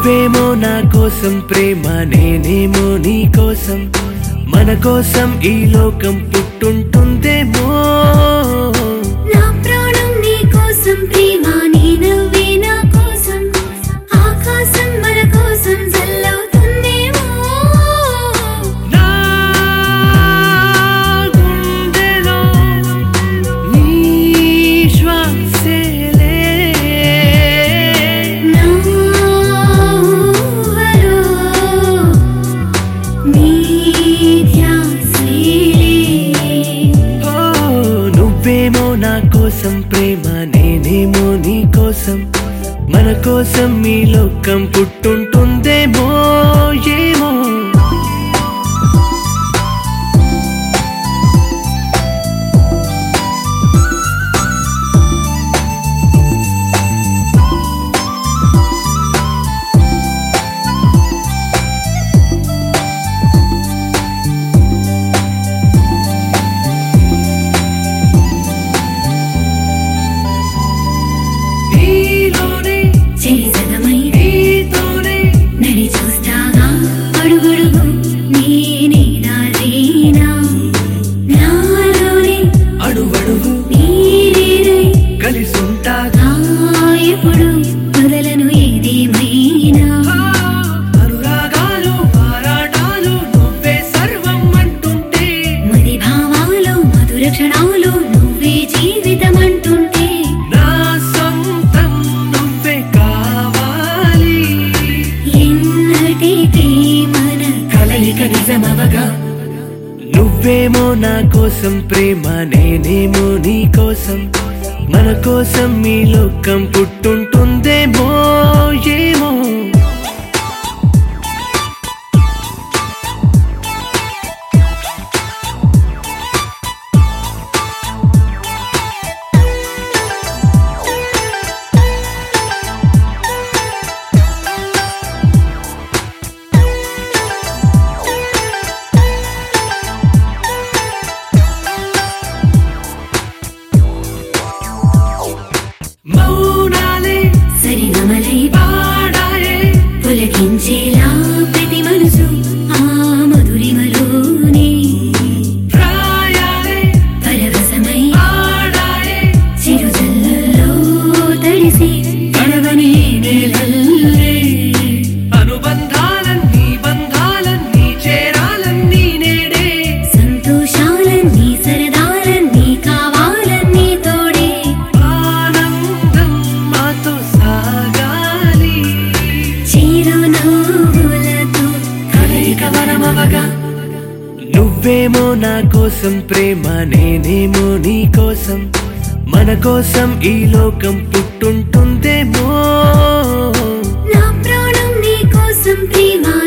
నువ్వేమో నా కోసం ప్రేమ నేనేమో నీ కోసం మన కోసం ఈ లోకం పుట్టుంటుందేమో నా ప్రాణం నీ కోసం ప్రేమ నీ నవ్వే నా కోసం ఆకాశం మన కోసం జల్లవుతుందేమో నా గుండెలో నీ శ్వాసేలే నా ఊహలో నీ ధ్యాసలే ఓ నువ్వేమో నా కోసం ప్రేమ నేనేమో నీ కోసం మన కోసం ఈ లోకం పుట్టుంటుందేమో ఏమో నీలోనే చేసదమై నీతోనే నడి చూస్తాగా అడుగడుగు నేనే నాదేనా నాలోనే అడుగడుగు నీరేనై కలిసుంటాగా ఎప్పుడు మొదలను ఏదేమైనా అనురాగాలు ఆరాటాలు నువ్వే సర్వం అంటుంటే మది భావాలు మధుర క్షణాలు నువ్వే జీవితం అంటుంటే నా సొంతం నువ్వే కావాలి ఎన్నటికీ మన కలయిక నిజమవగా నువ్వేమో నా కోసం ప్రేమ నేనేమో నీ కోసం మన కోసం ఈ లోకం పుట్టుంటుందేమో ఏమో మౌనాలే సరిగమలై పాడాయే పులకించేలా ప్రతి మనసు ఆ మధురిమలోనే ప్రాయాలే పరవశమై ఆడాయే చిరుజల్లలో తడిసి తడవని నేలల్లే అనుబంధాలన్నీ బంధాలన్నీ చేరాలన్నీ నేడే సంతోషాలన్నీ సరదాలన్నీ కావాలన్నీ తోడే ఆనందం మాతో సాగాలి చిరునవ్వులతో కలయిక వరమవగా నువ్వేమో నా కోసం ప్రేమ నేనేమో నీ కోసం మన కోసం ఈ లోకం పుట్టుంటుందేమో నా ప్రాణం నీ కోసం ప్రేమ